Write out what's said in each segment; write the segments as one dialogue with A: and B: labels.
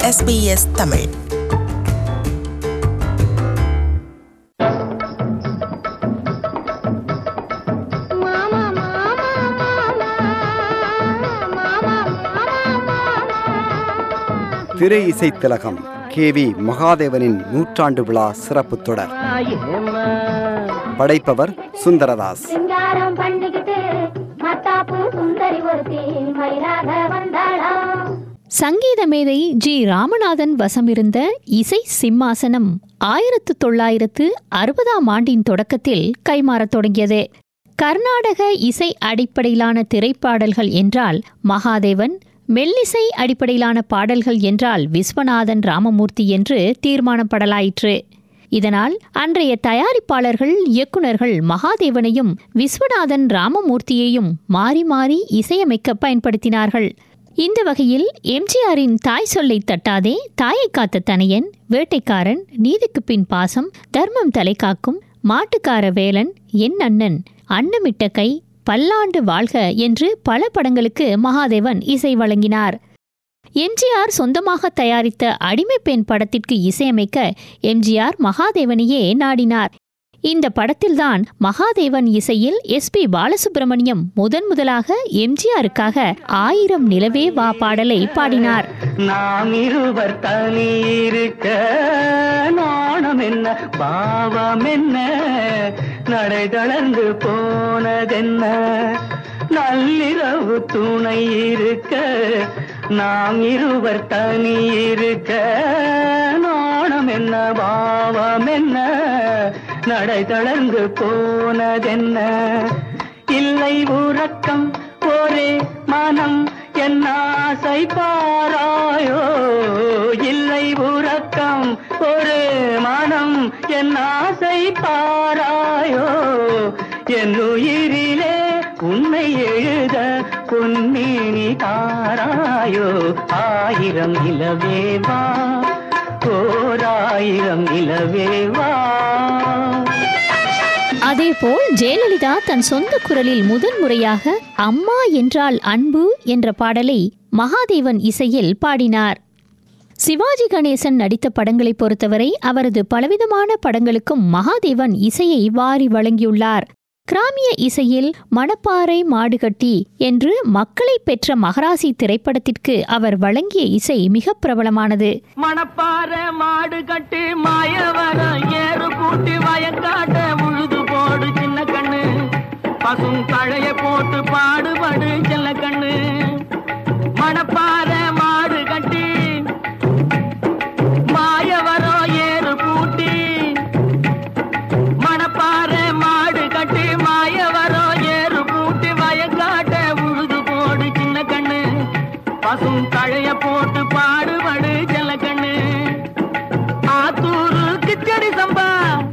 A: SBS Tamil
B: திரை இசை திலகம் கே வி மகாதேவனின் நூற்றாண்டு விழா சிறப்பு தொடர் படைப்பவர் சுந்தரதாஸ்
C: சிங்காரம் பண்ணிக்கிட்டு மத்தாப்பு சுந்தரி ஒருத்தி மயிலாக வந்தாளாம்
D: சங்கீத மேதை ஜி ராமநாதன் வசமிருந்த இசை சிம்மாசனம் ஆயிரத்து தொள்ளாயிரத்து அறுபதாம் ஆண்டின் தொடக்கத்தில் கைமாறத் தொடங்கியது கர்நாடக இசை அடிப்படையிலான திரைப்பாடல்கள் என்றால் மகாதேவன் மெல்லிசை அடிப்படையிலான பாடல்கள் என்றால் விஸ்வநாதன் ராமமூர்த்தி என்று தீர்மானப்படலாயிற்று இதனால் அன்றைய தயாரிப்பாளர்கள் இயக்குனர்கள் மகாதேவனையும் விஸ்வநாதன் ராமமூர்த்தியையும் மாறி மாறி இசையமைக்க பயன்படுத்தினார்கள் இந்த வகையில் எம்ஜிஆரின் தாய் சொல்லை தட்டாதே தாயை காத்த தனையன் வேட்டைக்காரன் நீதிக்கு பின் பாசம் தர்மம் தலை காக்கும் மாட்டுக்கார வேலன் என் அண்ணன் அன்னமிட்ட கை பல்லாண்டு வாழ்க என்று பல படங்களுக்கு மகாதேவன் இசை வழங்கினார் எம்ஜிஆர் சொந்தமாக தயாரித்த அடிமைப் பெண் படத்திற்கு இசையமைக்க எம்ஜிஆர் மகாதேவனையே நாடினார் இந்த படத்தில்தான் மகாதேவன் இசையில் எஸ் பி பாலசுப்ரமணியம் முதன் முதலாக எம்ஜிஆருக்காக ஆயிரம் நிலவே வா பாடலை பாடினார்
E: நாம் இருவர் தனி இருக்க நாணம் என்ன பாவம் என்ன நடை தளர்ந்து போனதென்ன நள்ளிரவு துணை இருக்க நாம் இருவர் தனி இருக்க நாணம் என்ன பாவம் என்ன நடை தளர்ந்து போனதென்ன இல்லை உறக்கம் ஒரே மனம் என் ஆசை பாராயோ இல்லை உறக்கம் ஒரு மனம் என் ஆசை பாராயோ என் உயிரிலே உன்னை எழுத பொன்மேனி தாராயோ ஆயிரம் இலவேவா ஓராயிரம் இலவேவா
D: அதேபோல் ஜெயலலிதா தன் சொந்த குரலில் முதன்முறையாக அம்மா என்றால் அன்பு என்ற பாடலை மகாதேவன் இசையில் பாடினார் சிவாஜி கணேசன் நடித்த படங்களை பொறுத்தவரை அவரது பலவிதமான படங்களுக்கும் மகாதேவன் இசையை வாரி வழங்கியுள்ளார் கிராமிய இசையில் மணப்பாறை மாடுகட்டி என்று மக்களை பெற்ற மகராசி திரைப்படத்திற்கு அவர் வழங்கிய இசை மிக பிரபலமானது
E: மணப்பாற மாடு கட்டி மாயவரம் ஏறு பூட்டி வயக்காட்ட உழுது போடு சின்ன கண்ணு பசும் தழைய போட்டு பாடுபடு செல்ல கண்ணு மணப்பாற மாடு கட்டி மாயவரம் ஏறு பூட்டி மணப்பாற மாடு கட்டி மாயவரம் ஏறு பூட்டி வயக்காட்ட உழுது போடு சின்ன கண்ணு பசும் தழைய போட்டு பாடுபடு செல்ல கண்ணு ஆத்தூரு கிச்சடி சம்பா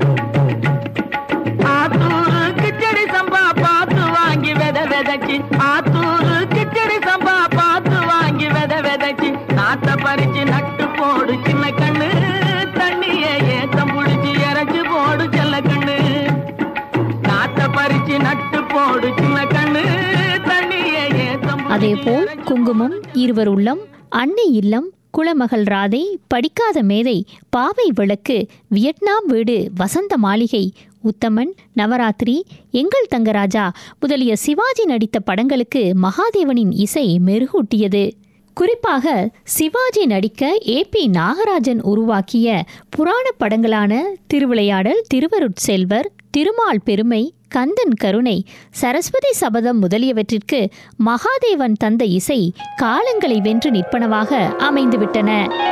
E: ஆத்தூரு கிச்சடி சம்பா பார்த்து வாங்கி வெத வெதச்சி ஆத்தூரு கிச்சடி சம்பா பார்த்து வாங்கி வெத வெதச்சி நாத்த பறிச்சு நட்டு போடு சின்ன கண்ணு தண்ணிய ஏத்தம் புடிச்சு இறச்சி போடு செல்ல கண்ணு நாத்த பறிச்சு நட்டு போடு சின்ன கண்ணு தண்ணிய ஏத்தம் புடிச்சு
D: அதேபோல்
E: இறச்சி
D: குங்குமம் இருவர் உள்ளம் அன்னை இல்லம் குலமகள் ராதை படிக்காத மேதை பாவை விளக்கு வியட்நாம் வீடு வசந்த மாளிகை உத்தமன் நவராத்திரி எங்கள் தங்கராஜா முதலிய சிவாஜி நடித்த படங்களுக்கு மகாதேவனின் இசை மெருகூட்டியது குறிப்பாக சிவாஜி நடிக்க ஏ பி நாகராஜன் உருவாக்கிய புராண படங்களான திருவிளையாடல் திருவருட்செல்வர் திருமால் பெருமை கந்தன் கருணை சரஸ்வதி சபதம் முதலியவற்றிற்கு மகாதேவன் தந்த இசை காலங்களை வென்று நிற்பனவாக அமைந்துவிட்டன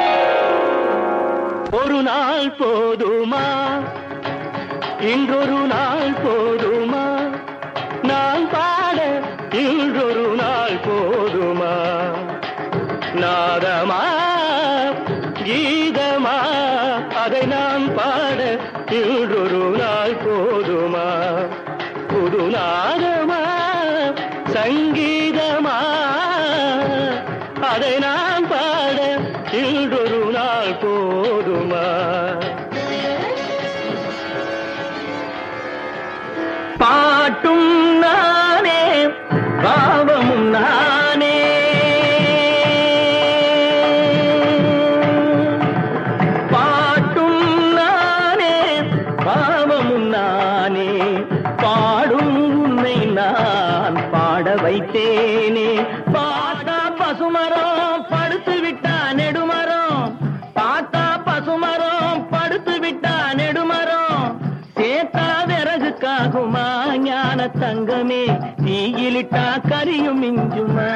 E: ஒரு நாள் போதுமா இன்றொரு நாள் போதுமா நான் பாட இன்றொரு நாள் போதுமா நாதமா கீதமா அதை நான் பாட இன்றொரு நாள் போதுமா புது நாதமா சங்கீதமா அதை நான் பாட இன்றொரு நாள் போதுமா பாட்டும் நானே பாவமும் நானே தங்கமே தீயிலிட்டா கரியும் மிஞ்சுமா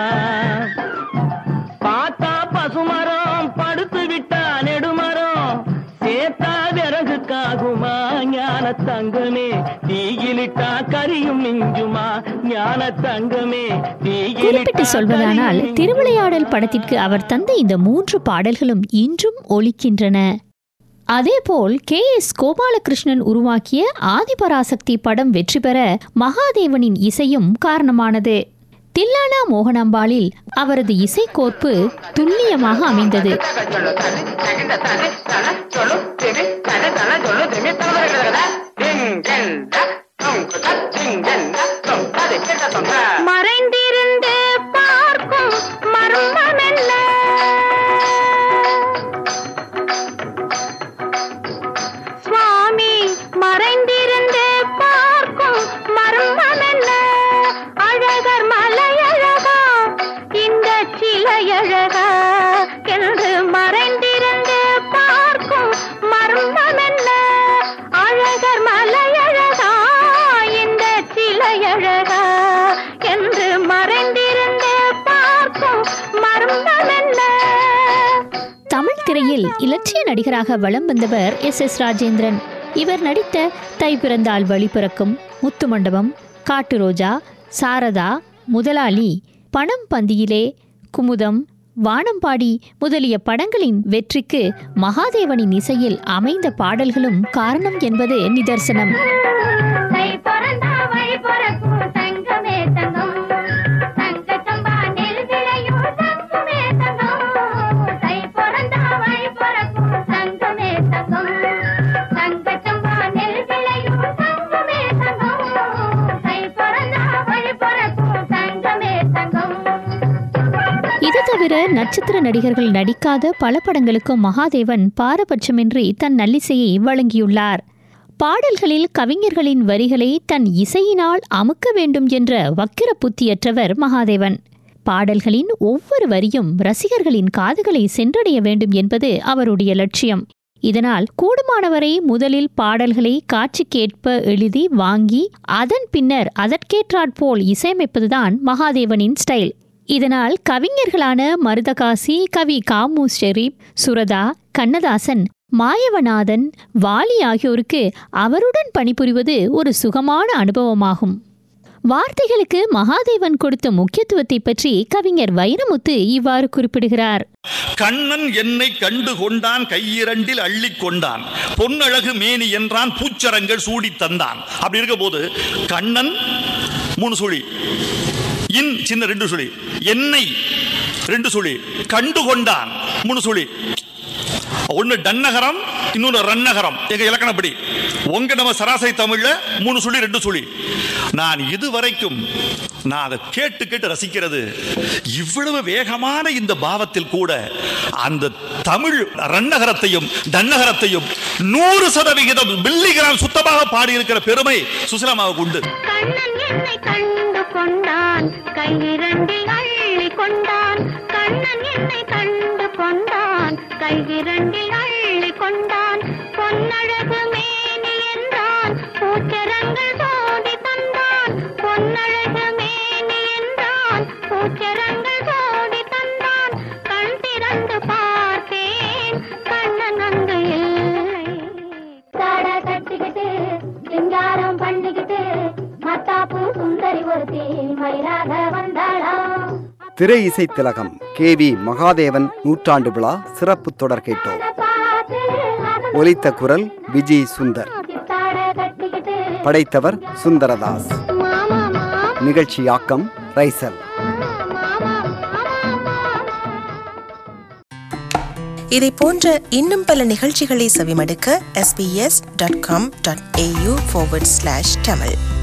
E: பார்த்தா பசுமரம் படுத்து விட்டா நெடுமரம் சேத்தா விறகுக்காகுமா ஞான தங்கமே தீயிலிட்டா கரியும் மிஞ்சுமா ஞான தங்கமே
D: குறிப்பிட்டு சொல்வதானால் திருவிளையாடல் படத்திற்கு அவர் தந்த இந்த மூன்று பாடல்களும் இன்றும் ஒலிக்கின்றன அதேபோல் கே எஸ் கோபாலகிருஷ்ணன் உருவாக்கிய ஆதிபராசக்தி படம் வெற்றி பெற மகாதேவனின் இசையும் காரணமானது தில்லானா மோகனாம்பாளில் அவரது இசைக்கோர்ப்பு துல்லியமாக அமைந்தது
C: மறைந்திருந்து பார்க்கும் மர்மம் என்ன சுவாமி மறைந்திருந்து பார்க்கும் மர்மம் என்ன அழகர் மலையழகா இந்த சிலையழகா என்று மறைந்திருந்து பார்க்கும் மர்மம் என்ன அழகர் மலையழகா இந்த சிலையழகா என்று மறைந்திருந்து பார்க்கும் மர்மம் என்ன
D: தமிழ் திரையில் இலட்சிய நடிகராக வலம் வந்தவர் எஸ் எஸ் ராஜேந்திரன் இவர் நடித்த தை பிறந்தால் வழி பிறக்கும் முத்து மண்டபம் காட்டு ரோஜா சாரதா முதலாளி பணம் பந்தியிலே குமுதம் வானம்பாடி முதலிய படங்களின் வெற்றிக்கு மகாதேவனின் இசையில் அமைந்த பாடல்களும் காரணம் என்பது நிதர்சனம்
C: தை பிறந்தா வழி பிறக்கும் தங்கமே தங்கம் தங்கச்சம்பா நெல் விளையும் தங்கமே தங்கம் தை பிறந்தா வழி பிறக்கும் தங்கமே தங்கம் தங்கச்சம்பா நெல் விளையும் தங்கமே தங்கம் தை பிறந்தா வழி பிறக்கும் தங்கமே தங்கம்
D: இது தவிர நட்சத்திர நடிகர்கள் நடிக்காத பல படங்களுக்கும் மகாதேவன் பாரபட்சமின்றி தன் நல்லிசையை வழங்கியுள்ளார் பாடல்களில் கவிஞர்களின் வரிகளை தன் இசையினால் அமுக்க வேண்டும் என்ற வக்கிர புத்தியற்றவர் மகாதேவன் பாடல்களின் ஒவ்வொரு வரியும் ரசிகர்களின் காதுகளை சென்றடைய வேண்டும் என்பது அவருடைய லட்சியம் இதனால் கூடுமானவரை முதலில் பாடல்களை காட்சிக்கேற்ப எழுதி வாங்கி அதன் பின்னர் அதற்கேற்றாற்போல் இசையமைப்பதுதான் மகாதேவனின் ஸ்டைல் இதனால் கவிஞர்களான மருதகாசி கவி காமு ஷெரீப் சுரதா கண்ணதாசன் மாயவநாதன் வாலி ஆகியோருக்கு அவருடன் பணிபுரிவது ஒரு சுகமான அனுபவமாகும் வார்த்தைகளுக்கு மகாதேவன் கொடுத்த முக்கியத்துவத்தை பற்றி கவிஞர் வைரமுத்து இவ்வாறு குறிப்பிடுகிறார்
A: கண்ணன் என்னை கண்டு கொண்டான் கையிரண்டில் அள்ளி கொண்டான் பொன்னழகு மேனி என்றான் பூச்சரங்கள் சூடி தந்தான் அப்படி இருக்க போது கண்ணன் மூணு சுழி இன் சின்ன ரெண்டு சுழி என்னை ரெண்டு சுழி கண்டு கொண்டான் மூணு சுழி ஒன்னு டன்னகரம் இன்னொன்னு ரன்னகரம் எங்க இலக்கணப்படி உங்க நம்ம சராசரி தமிழ்ல மூணு சுழி ரெண்டு சுழி நான் இதுவரைக்கும் நான் அதை கேட்டு கேட்டு ரசிக்கிறது இவ்வளவு வேகமான இந்த பாவத்தில் கூட அந்த தமிழ் ரன்னகரத்தையும் தன்னகரத்தையும் நூறு சதவிகிதம் மில்லிகிராம் சுத்தமாக பாடியிருக்கிற பெருமை சுசிலாமாவுக்கு உண்டு
C: கண்ணன் என்னை கண்டு கொண்டான் கையிரண்டில் அள்ளி கொண்டான் கண்ணன் என்னை கண்டு கொண்டான் கையிரண்டில் அள்ளி கொண்டான் பொன்னழகு மேனி என்றான் பூச்சரங்கள் சோதி தந்தான் பொன்னழகு மேனி என்றான் பூச்சரங்கள் சோதி தந்தான் கண் திறந்து பார்த்தேன் கண்ணன் அங்கு இல்லை சாட கட்டிக்கிட்டு சிங்காரம் பண்ணிக்கிட்டு மத்தாப்பு சுந்தரி ஒருத்தி மயிலாக வந்தாளாம்
B: திரை இசை திலகம் கே வி மகாதேவன் நூற்றாண்டு விழா சிறப்பு தொடர் கேட்டோம்
C: பார்த்து அவன்
B: ஒலித்த குரல் விஜய் சுந்தர்
C: சாட கட்டிக்கிட்டு
B: படைத்தவர் சுந்தரதாஸ்
C: மாமா மாமா
B: நிகழ்ச்சியாக்கம் ரைசல்
F: இதை போன்ற இன்னும் பல நிகழ்ச்சிகளை செவிமடுக்க sbs.com.au forward slash tamil